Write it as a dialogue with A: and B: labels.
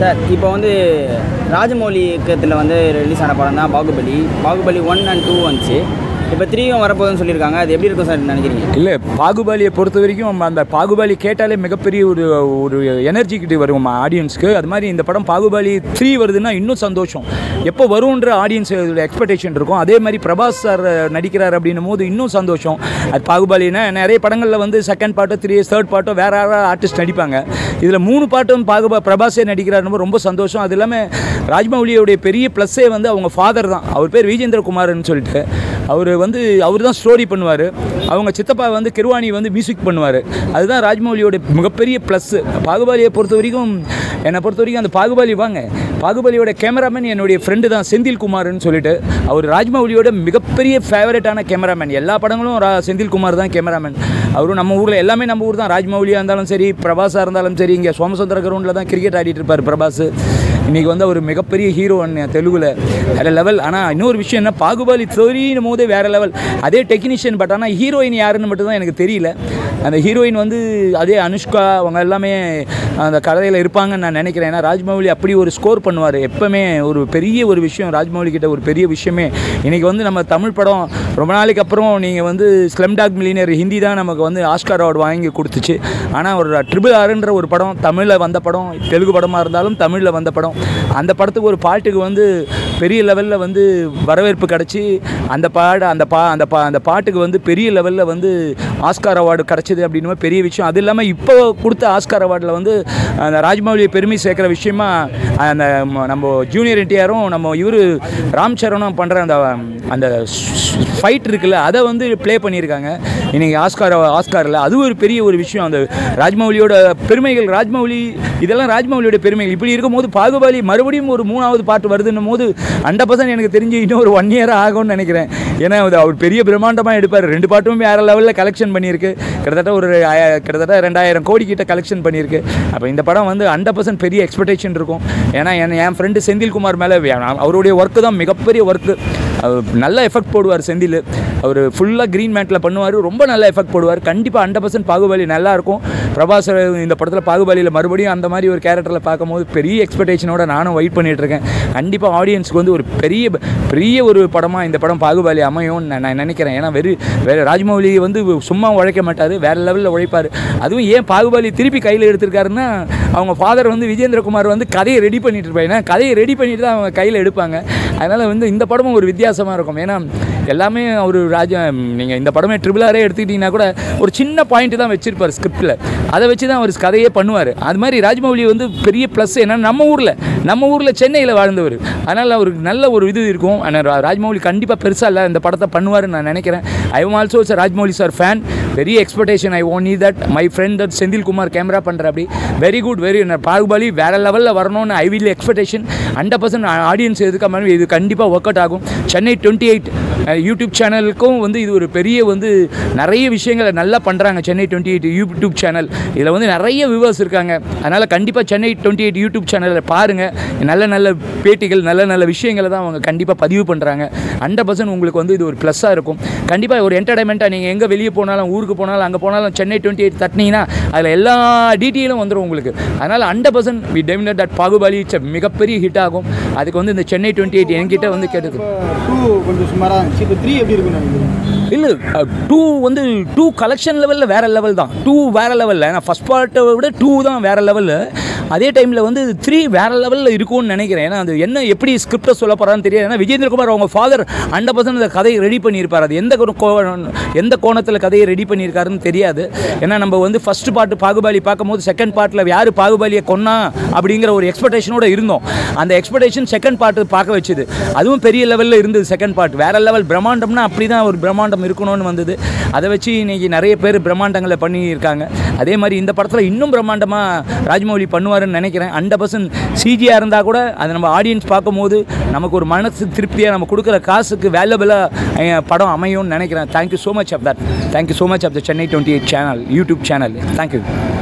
A: sir இப்போ வந்து ராஜமௌலி இயக்கத்தில் வந்து ரிலீஸ் ஆன படம் தான் Baahubali Baahubali one and two வந்துச்சு இப்போ த்ரீயும் வரப்போகுதுன்னு சொல்லியிருக்காங்க அது எப்படி இருக்கும் சார் நினைக்கிறீங்க
B: இல்லை பாகுபாலியை பொறுத்த வரைக்கும் அந்த பாகுபாலி கேட்டாலே மிகப்பெரிய ஒரு ஒரு எனர்ஜி கிட்ட வரும் ஆடியன்ஸ்க்கு அது மாதிரி இந்த படம் பாகுபாலி த்ரீ வருதுன்னா இன்னும் சந்தோஷம் எப்போ வரும்ன்ற ஆடியன்ஸ் எக்ஸ்பெக்டேஷன் இருக்கும் அதே மாதிரி பிரபாஸ் சார் நடிக்கிறார் அப்படின்னும் போது இன்னும் சந்தோஷம் அது பாகுபாலினா நிறைய படங்களில் வந்து செகண்ட் பார்ட்டோ த்ரீ தேர்ட் பார்ட்டோ வேற வேறு ஆர்டிஸ்ட் நடிப்பாங்க இதில் மூணு பாட்டும் பாகுபா பிரபாஸே நடிக்கிறாருன்னு ரொம்ப சந்தோஷம் அது இல்லாமல் ராஜ்மௌலியோடைய பெரிய ப்ளஸ்ஸே வந்து அவங்க ஃபாதர் தான் அவர் பேர் விஜேந்திரகுமார்னு சொல்லிட்டு அவர் வந்து அவர் தான் ஸ்டோரி பண்ணுவார் அவங்க சித்தப்பா வந்து கிருவாணி வந்து மியூசிக் பண்ணுவார் அதுதான் ராஜ்மௌலியோட மிகப்பெரிய ப்ளஸ்ஸு பாகுபாலியை பொறுத்த வரைக்கும் என்னை பொறுத்த வரைக்கும் அந்த பாகுபாலி வாங்க பாகுபலியோட கேமராமேன் என்னுடைய ஃப்ரெண்டு தான் செந்தில் குமார்னு சொல்லிட்டு அவர் ராஜ்மௌலியோட மிகப்பெரிய ஃபேவரட்டான கேமராமேன் எல்லா படங்களும் ரா செந்தில் குமார் தான் கேமராமேன் அவரும் நம்ம ஊரில் எல்லாமே நம்ம ஊர் தான் ராஜ்மௌலியாக இருந்தாலும் சரி பிரபாஸாக இருந்தாலும் சரி இங்கே சோமசுந்தர கிரவுண்டில் தான் கிரிக்கெட் ஆடிட்டு இருப்பார் பிரபாஸ் இன்றைக்கி வந்து அவர் மிகப்பெரிய ஹீரோ தெலுங்குல வேறு லெவல் ஆனால் இன்னொரு விஷயம் என்ன பாகுபலி தெரியும் போதே வேறு லெவல் அதே டெக்னீஷியன் பட் ஆனால் ஹீரோயின் யாருன்னு மட்டும் தான் எனக்கு தெரியல அந்த ஹீரோயின் வந்து அதே அனுஷ்கா அவங்க எல்லாமே அந்த கதையில் இருப்பாங்கன்னு நான் நினைக்கிறேன் ஏன்னா ராஜ்மௌலி அப்படி ஒரு ஸ்கோர் பண்ணுவார் எப்போவுமே ஒரு பெரிய ஒரு விஷயம் ராஜ்மௌலி கிட்ட ஒரு பெரிய விஷயமே இன்றைக்கி வந்து நம்ம தமிழ் படம் ரொம்ப நாளைக்கு அப்புறம் நீங்கள் வந்து ஸ்லம் டாக் மில்லியனர் ஹிந்தி தான் நமக்கு வந்து ஆஸ்கார் அவார்டு வாங்கி கொடுத்துச்சு ஆனால் ஒரு ட்ரிபிள் ஆறுன்ற ஒரு படம் தமிழில் வந்த படம் தெலுங்கு படமாக இருந்தாலும் தமிழில் வந்த படம் அந்த படத்துக்கு ஒரு பாட்டுக்கு வந்து பெரிய லெவலில் வந்து வரவேற்பு கிடச்சி அந்த பாட அந்த பா அந்த பா அந்த பாட்டுக்கு வந்து பெரிய லெவலில் வந்து ஆஸ்கார் அவார்டு கிடச்சிது அப்படின்னு பெரிய விஷயம் அது இல்லாமல் இப்போ கொடுத்த ஆஸ்கார் அவார்டில் வந்து அந்த ராஜ்மௌலியை பெருமை சேர்க்குற விஷயமா அந்த ம- நம்ம ஜூனியர் என்டிஆரும் நம்ம இவர் ராம் சரணும் பண்ணுற அந்த அந்த ஃபைட் இருக்குல்ல அதை வந்து ப்ளே பண்ணியிருக்காங்க இன்னைக்கு ஆஸ்கார் ஆஸ்காரில் அது ஒரு பெரிய ஒரு விஷயம் அந்த ராஜ்மௌலியோட பெருமைகள் ராஜ்மௌலி இதெல்லாம் ராஜ்மௌலியோட பெருமைகள் இப்படி இருக்கும்போது பாகுபலி மறுபடியும் ஒரு மூணாவது பாட்டு வருதுன்னும் போது ஹண்ட்ரட் பர்சன்ட் எனக்கு தெரிஞ்சு இன்னும் ஒரு ஒன் இயர் ஆகும்னு நினைக்கிறேன் ஏன்னா அது அவர் பெரிய பிரம்மாண்டமாக எடுப்பார் ரெண்டு பாட்டும் வேறு லெவலில் கலெக்ஷன் பண்ணியிருக்கு கிட்டத்தட்ட ஒரு ஆய- கிட்டத்தட்ட ரெண்டாயிரம் கோடி கிட்ட கலெக்ஷன் பண்ணியிருக்கு அப்போ இந்த படம் வந்து ஹண்ட்ரட் பர்சன்ட் பெரிய எக்ஸ்பெக்டேஷன் இருக்கும் ஏன்னா என் என் ஃப்ரெண்டு செந்தில்குமார் மேலே அவருடைய ஒர்க்கு தான் மிகப்பெரிய ஒர்க்கு நல்ல எஃபெக்ட் போடுவார் செந்தில் அவர் ஃபுல்லாக க்ரீன் மேட்டில் பண்ணுவார் ரொம்ப நல்ல எஃபெக்ட் போடுவார் கண்டிப்பாக ஹண்ட்ரட் பர்சன்ட் பாகுபலி நல்லா இருக்கும் பிரபாஸ் இந்த படத்தில் பாகுபலியில் மறுபடியும் அந்த மாதிரி ஒரு கேரக்டரில் பார்க்கும்போது பெரிய எக்ஸ்பெக்டேஷனோட நானும் வெயிட் பண்ணிட்டு இருக்கேன் கண்டிப்பாக ஆடியன்ஸ்க்கு வந்து ஒரு பெரிய பெரிய ஒரு படமாக இந்த படம் பாகுபலி அமையும்னு நான் நான் நினைக்கிறேன் ஏன்னா வெறு வேறு ராஜமௌலி வந்து சும்மா உழைக்க மாட்டார் வேறு லெவலில் உழைப்பார் அதுவும் ஏன் பாகுபலி திருப்பி கையில் எடுத்திருக்காருன்னா அவங்க ஃபாதர் வந்து விஜேந்திரகுமார் வந்து கதையை ரெடி பண்ணிட்டு இருப்பாங்க ஏன்னா கதையை ரெடி பண்ணிட்டு தான் அவங்க கையில் எடுப்பாங்க அதனால் வந்து இந்த படமும் ஒரு வித்தியாசமாக இருக்கும் ஏன்னா எல்லாமே ஒரு ராஜா நீங்கள் இந்த படமே ட்ரிபிள் ஆரே எடுத்துக்கிட்டிங்கன்னா கூட ஒரு சின்ன பாயிண்ட் தான் வச்சிருப்பார் ஸ்கிரிப்டில் அதை வச்சு தான் அவர் கதையே பண்ணுவார் அது மாதிரி ராஜமௌலி வந்து பெரிய ப்ளஸ் என்னன்னா நம்ம ஊரில் நம்ம ஊரில் சென்னையில் வாழ்ந்தவர் அதனால் அவருக்கு நல்ல ஒரு இது இருக்கும் ஆனால் ரா- ராஜமௌலி கண்டிப்பாக பெருசாக இல்லை இந்த படத்தை பண்ணுவாருன்னு நான் நினைக்கிறேன் I am also sir Rajamouli sir fan பெரிய எக்ஸ்பெக்டேஷன் ஐ ஒன் நீ that my friend that Senthilkumar camera பண்ணுற அப்படி வெரி குட் வெரி பாகுபலி வேறு லெவலில் வரணும்னு I will expectation hundred percent audience எதுக்காம இது கண்டிப்பாக ஒர்க் அவுட் ஆகும் சென்னை டுவெண்ட்டி எயிட் யூடியூப் சேனலுக்கும் வந்து இது ஒரு பெரிய வந்து நிறைய விஷயங்களை நல்லா பண்ணுறாங்க Chennai twenty eight YouTube channel இதில் வந்து நிறைய வியூவர்ஸ் இருக்காங்க அதனால் கண்டிப்பாக சென்னை டுவெண்ட்டி எயிட் யூடியூப் சேனலில் பாருங்கள் நல்ல நல்ல பேட்டிகள் நல்ல நல்ல விஷயங்களை தான் அவங்க கண்டிப்பாக பதிவு பண்ணுறாங்க ஹண்ட்ரட் பர்சன்ட் உங்களுக்கு வந்து இது ஒரு ப்ளஸ்ஸாக இருக்கும் கண்டிப்பாக ஒரு என்டர்டைன்மெண்ட்டாக நீங்கள் எங்கே வெளியே போனாலும் ஊருக்கு போனாலும் அங்கே போனாலும் சென்னை டுவெண்ட்டி எயிட் தட்டினீங்கன்னா அதில் எல்லா டீட்டெயிலும் வந்துடும் உங்களுக்கு அதனால் ஹண்ட்ரட் பர்சன்ட் வி டெமினட் தட் பாகுபலி இட்ஸ் மிகப்பெரிய ஹிட் ஆகும் அதுக்கு வந்து இந்த சென்னை டுவெண்ட்டி எயிட் என்கிட்ட வந்து கேட்டது
A: டூ கொஞ்சம் சுமாராக இருந்துச்சு இப்போ த்ரீ எப்படி இருக்குன்னு நினைக்கிறீங்க
B: இல்லை டூ வந்து டூ கலெக்ஷன் லெவலில் வேறு லெவல் தான் டூ வேறு லெவலில் நான் ஃபஸ்ட் பார்ட்டை விட டூ தான் வேறு லெவலில் அதே டைமில் வந்து த்ரீ வேறு லெவலில் இருக்கும்னு நினைக்கிறேன் ஏன்னா அது என்ன எப்படி ஸ்கிரிப்டை சொல்ல போகிறான்னு தெரியாது ஏன்னா விஜேந்திரகுமார் அவங்க ஃபாதர் ஹண்ட்ரட் பர்சன்ட் அந்த கதையை ரெடி பண்ணியிருப்பார் அது எந்த ஒரு கோ- எந்த கோணத்தில் கதையை ரெடி பண்ணியிருக்காருன்னு தெரியாது ஏன்னா நம்ம வந்து ஃபர்ஸ்ட் பார்ட் பாகுபாலி பார்க்கும்போது செகண்ட் பார்ட்டில் யார் பாகுபாலியை கொன்னா அப்படிங்கிற ஒரு எக்ஸ்பெக்டேஷனோட இருந்தோம் அந்த எக்ஸ்பெக்டேஷன் செகண்ட் பார்ட் பார்க்க வச்சுது அதுவும் பெரிய லெவலில் இருந்தது செகண்ட் பார்ட் வேற லெவல் பிரம்மாண்டம்னா அப்படி தான் ஒரு பிரம்மாண்டம் இருக்கணும்னு வந்தது அதை வச்சு இன்னைக்கு நிறைய பேர் பிரம்மாண்டங்களை பண்ணியிருக்காங்க அதே மாதிரி இந்த படத்தில் இன்னும் பிரம்மாண்டமாக ராஜமௌலி பண்ணுவாருன்னு நினைக்கிறேன் ஹண்ட்ரட் பர்சன்ட் சிஜியாக இருந்தால் கூட அதை நம்ம ஆடியன்ஸ் பார்க்கும்போது நமக்கு ஒரு மனசு திருப்தியாக நம்ம கொடுக்குற காசுக்கு வேல்யூபிளாக படம் அமையும்னு நினைக்கிறேன் thank you so much of that thank you so much of the Chennai twenty eight channel YouTube channel thank you